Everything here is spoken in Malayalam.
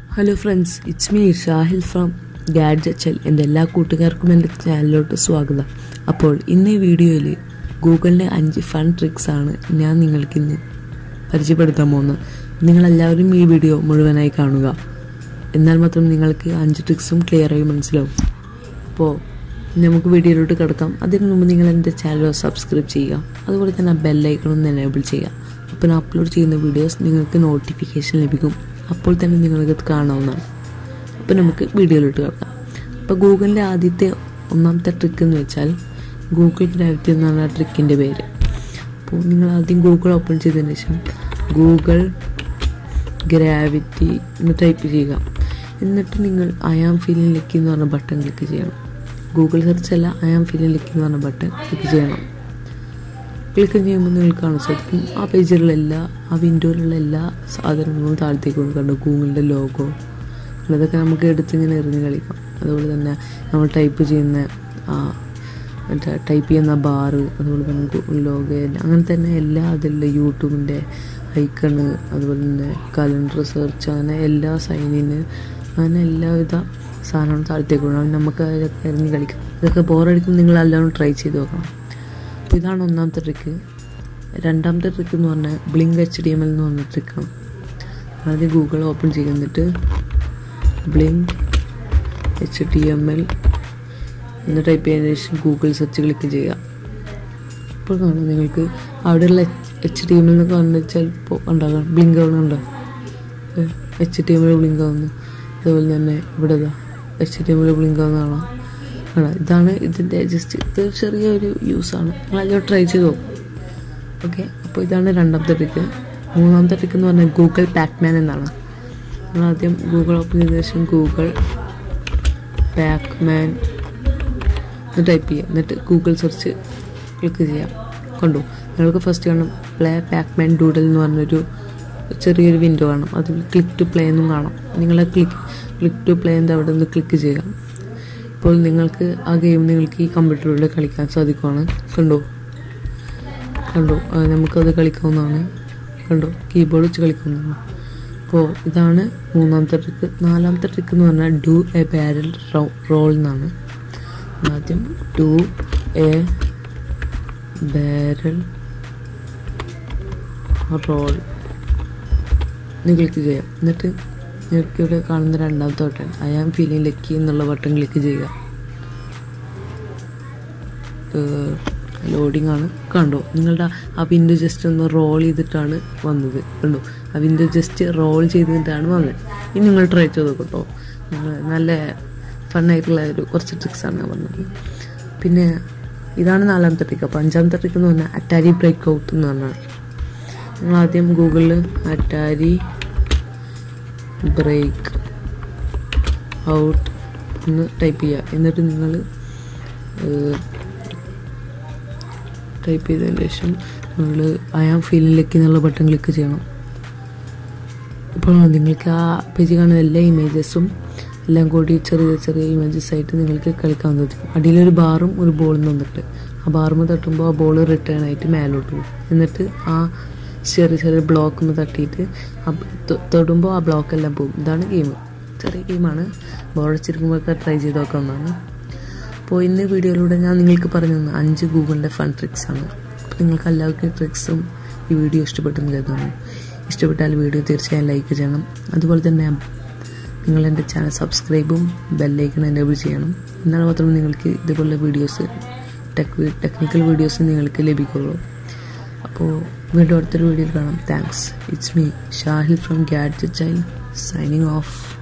hello friends it's me Shahil from Gadget Child എൻ്റെ എല്ലാ കൂട്ടുകാർക്കും എൻ്റെ ചാനലിലോട്ട് സ്വാഗതം അപ്പോൾ ഇന്ന് ഈ വീഡിയോയിൽ ഗൂഗിളിൻ്റെ അഞ്ച് ഫൺ ട്രിക്സ് ആണ് ഞാൻ നിങ്ങൾക്ക് ഇന്ന് പരിചയപ്പെടുത്താൻ പോകുന്നത് നിങ്ങളെല്ലാവരും ഈ വീഡിയോ മുഴുവനായി കാണുക എന്നാൽ മാത്രം നിങ്ങൾക്ക് അഞ്ച് ട്രിക്സും ക്ലിയറായി മനസ്സിലാവും അപ്പോൾ നമുക്ക് വീഡിയോയിലോട്ട് കിടക്കാം അതിനു മുമ്പ് നിങ്ങൾ എൻ്റെ ചാനൽ സബ്സ്ക്രൈബ് ചെയ്യുക അതുപോലെ തന്നെ ബെല്ലൈക്കണം ഒന്ന് എനേബിൾ ചെയ്യുക അപ്പോൾ ഞാൻ അപ്ലോഡ് ചെയ്യുന്ന വീഡിയോസ് നിങ്ങൾക്ക് നോട്ടിഫിക്കേഷൻ ലഭിക്കും അപ്പോൾ തന്നെ നിങ്ങൾക്ക് അത് കാണാവുന്നതാണ് അപ്പോൾ നമുക്ക് വീഡിയോയിലോട്ട് കിടക്കാം അപ്പോൾ ഗൂഗിളിൻ്റെ ആദ്യത്തെ ഒന്നാമത്തെ ട്രിക്ക് എന്ന് വെച്ചാൽ ഗൂഗിൾ ഗ്രാവിറ്റി എന്നാണ് ആ ട്രിക്കിൻ്റെ പേര് അപ്പോൾ നിങ്ങൾ ആദ്യം ഗൂഗിൾ ഓപ്പൺ ചെയ്തതിന് ശേഷം ഗൂഗിൾ ഗ്രാവിറ്റി എന്ന് ടൈപ്പ് ചെയ്യുക എന്നിട്ട് നിങ്ങൾ ഐ ആം ഫീലിംഗ് ലക്കി എന്ന് പറഞ്ഞ ബട്ടൺ ക്ലിക്ക് ചെയ്യണം ഗൂഗിൾ സെർച്ച് അല്ല ഐ ആം ഫീലിംഗ് ലക്കി എന്ന് പറഞ്ഞ ബട്ടൺ ക്ലിക്ക് ചെയ്യണം ക്ലിക്ക് ചെയ്യുമ്പോൾ നിങ്ങൾക്ക് കാണാൻ സാധിക്കും ആ പേജിലുള്ള എല്ലാ ആ വിൻഡോയിലുള്ള എല്ലാ സാധനങ്ങളും താഴത്തേക്ക് കൊണ്ട് കണ്ടു ഗൂഗിളിൻ്റെ ലോഗോ അതൊക്കെ നമുക്ക് എടുത്ത് ഇങ്ങനെ എറിഞ്ഞ് കളിക്കാം അതുപോലെ തന്നെ നമ്മൾ ടൈപ്പ് ചെയ്യുന്ന ആ മറ്റേ ടൈപ്പ് ചെയ്യുന്ന ബാറ് അതുപോലെ തന്നെ ലോഗോ അങ്ങനെ തന്നെ എല്ലാ അതിലുള്ള യൂട്യൂബിൻ്റെ ഐക്കണ് അതുപോലെ തന്നെ കലണ്ടർ സെർച്ച് അങ്ങനെ എല്ലാ സൈനിന് അങ്ങനെ എല്ലാവിധ സാധനങ്ങളും താഴത്തേക്ക് കൊണ്ടുപോകണം നമുക്ക് അതൊക്കെ എറിഞ്ഞ് കളിക്കാം ഇതൊക്കെ ബോറടിക്കുമ്പോൾ നിങ്ങൾ എല്ലാവരും ട്രൈ ചെയ്ത് നോക്കണം അപ്പോൾ ഇതാണ് ഒന്നാമത്തെ ട്രിക്ക് രണ്ടാമത്തെ ട്രിക്ക് എന്ന് പറഞ്ഞാൽ blink H D M L എന്ന് പറഞ്ഞ ട്രിക്കാണ് ആദ്യം ഗൂഗിൾ ഓപ്പൺ ചെയ്യുന്നിട്ട് blink H D M L എന്ന് ടൈപ്പ് ചെയ്തതിന് ശേഷം ഗൂഗിൾ സെർച്ച് ക്ലിക്ക് ചെയ്യുക ഇപ്പോൾ കാണാം നിങ്ങൾക്ക് അവിടെയുള്ള എച്ച് ഡി എം എൽ എന്നൊക്കെ പറഞ്ഞു വെച്ചാൽ ഇപ്പോൾ ഉണ്ടാകാം ബ്ലിങ്ക് ആവുന്നുണ്ടോ H D M L blink ആവുന്നു അതുപോലെ തന്നെ ഇവിടെ H D M L blink ആവുന്ന കാണാം ആണ് ഇതാണ് ഇതിൻ്റെ ജസ്റ്റ് ഇത് ചെറിയൊരു യൂസാണ് നിങ്ങളെല്ലാം ട്രൈ ചെയ്ത് നോക്കും ഓക്കെ അപ്പോൾ ഇതാണ് രണ്ടാമത്തെ ട്രിക്ക് മൂന്നാമത്തെ ട്രിക്ക് എന്ന് പറഞ്ഞാൽ ഗൂഗിൾ പാക്മാൻ എന്നാണ് നിങ്ങൾ ആദ്യം ഗൂഗിൾ ഓപ്പൺ ചെയ്ത ശേഷം ഗൂഗിൾ പാക്മാൻ എന്ന് ടൈപ്പ് ചെയ്യുക എന്നിട്ട് ഗൂഗിൾ സെർച്ച് ക്ലിക്ക് ചെയ്യാം കണ്ടു നിങ്ങൾക്ക് ഫസ്റ്റ് കാണും പ്ലേ പാക്മാൻ ഡൂഡൽ എന്ന് പറഞ്ഞൊരു ചെറിയൊരു വിൻഡോ കാണും അതിൽ ക്ലിക്ക് ടു പ്ലേ എന്നും കാണാം നിങ്ങൾ ക്ലിക്ക് ക്ലിക്ക് ടു പ്ലേ എന്ന് അവിടെ നിന്ന് ക്ലിക്ക് ചെയ്യുക ഇപ്പോൾ നിങ്ങൾക്ക് ആ ഗെയിം നിങ്ങൾക്ക് ഈ കമ്പ്യൂട്ടറിലൂടെ കളിക്കാൻ സാധിക്കുവാണ് കണ്ടോ കണ്ടോ നമുക്കത് കളിക്കാവുന്നതാണ് കണ്ടോ കീബോർഡ് വെച്ച് കളിക്കാവുന്നതാണ് അപ്പോൾ ഇതാണ് മൂന്നാമത്തെ ട്രിക്ക് നാലാമത്തെ ട്രിക്ക് എന്ന് പറഞ്ഞാൽ ഡു എ ബാരൽ റോൾ എന്നാണ് ആദ്യം ഡു എ ബാരൽ റോൾ എന്ന് ക്ലിക്ക് ചെയ്യാം എന്നിട്ട് നിങ്ങൾക്ക് ഇവിടെ കാണുന്ന രണ്ടാമത്തെ button I am feeling lucky എന്നുള്ള ബട്ടൺ ക്ലിക്ക് ചെയ്യുക ലോഡിംഗ് ആണ് കണ്ടോ നിങ്ങളുടെ ആ വിൻഡോ ജസ്റ്റ് ഒന്ന് റോൾ ചെയ്തിട്ടാണ് വന്നത് കണ്ടോ ആ വിൻഡോ ജസ്റ്റ് റോൾ ചെയ്തിട്ടാണ് വന്നത് ഇനി നിങ്ങൾ ട്രൈ ചെയ്ത് കേട്ടോ നല്ല ഫണ്ണായിട്ടുള്ള ഒരു കുറച്ച് ട്രിക്സാണ് ഞാൻ പറഞ്ഞത് പിന്നെ ഇതാണ് നാലാമത്തെ ട്രിക്ക് അപ്പോൾ അഞ്ചാമത്തെ ട്രിക്ക് എന്ന് പറഞ്ഞാൽ അറ്റാരി ബ്രേക്ക് ഔട്ട് എന്ന് പറഞ്ഞാൽ നിങ്ങൾ ആദ്യം ഗൂഗിളിൽ അറ്റാരി ബ്രേക്ക് ഔട്ട് എന്ന് ടൈപ്പ് ചെയ്യുക എന്നിട്ട് നിങ്ങൾ ടൈപ്പ് ചെയ്തതിന് ശേഷം നിങ്ങൾ ഐ ആം ഫീലിംഗിലേക്ക് എന്നുള്ള ബട്ടൺ ക്ലിക്ക് ചെയ്യണം ഇപ്പോൾ നിങ്ങൾക്ക് ആ പേജ് കാണുന്ന എല്ലാ ഇമേജസും എല്ലാം കൂടി ചെറിയ ചെറിയ ഇമേജസ് ആയിട്ട് നിങ്ങൾക്ക് കളിക്കാവുന്നത് അടിയിലൊരു ബാറും ഒരു ബോളും തന്നിട്ട് ആ ബാറും തട്ടുമ്പോൾ ആ ബോൾ റിട്ടേൺ ആയിട്ട് മേലോട്ട് പോകും എന്നിട്ട് ആ ചെറിയ ചെറിയ ബ്ലോക്ക് തട്ടിയിട്ട് തൊടുമ്പോൾ ആ ബ്ലോക്ക് എല്ലാം പോകും ഇതാണ് ഗെയിം ചെറിയ ഗെയിമാണ് ബോളടിച്ചിരിക്കുമ്പോഴൊക്കെ ട്രൈ ചെയ്ത് നോക്കാവുന്നതാണ് അപ്പോൾ ഇന്ന് വീഡിയോയിലൂടെ ഞാൻ നിങ്ങൾക്ക് പറഞ്ഞു തന്ന അഞ്ച് ഗൂഗിളിൻ്റെ ഫൺ ട്രിക്സ് ആണ് അപ്പോൾ നിങ്ങൾക്ക് എല്ലാവർക്കും ട്രിക്സും ഈ വീഡിയോ ഇഷ്ടപ്പെട്ടെന്ന് കരുതുന്നു ഇഷ്ടപ്പെട്ടാൽ വീഡിയോ തീർച്ചയായും ലൈക്ക് ചെയ്യണം അതുപോലെ തന്നെ നിങ്ങൾ എൻ്റെ ചാനൽ സബ്സ്ക്രൈബും ബെല്ലൈക്കൺ എനേബിൾ ചെയ്യണം എന്നാൽ മാത്രമേ നിങ്ങൾക്ക് ഇതുപോലുള്ള വീഡിയോസ് ടെക് ടെക്നിക്കൽ വീഡിയോസ് നിങ്ങൾക്ക് ലഭിക്കുള്ളൂ അപ്പോൾ വീണ്ടും അടുത്തൊരു വീഡിയോയിൽ കാണാം thanks it's me Shahil from Gadget Child signing of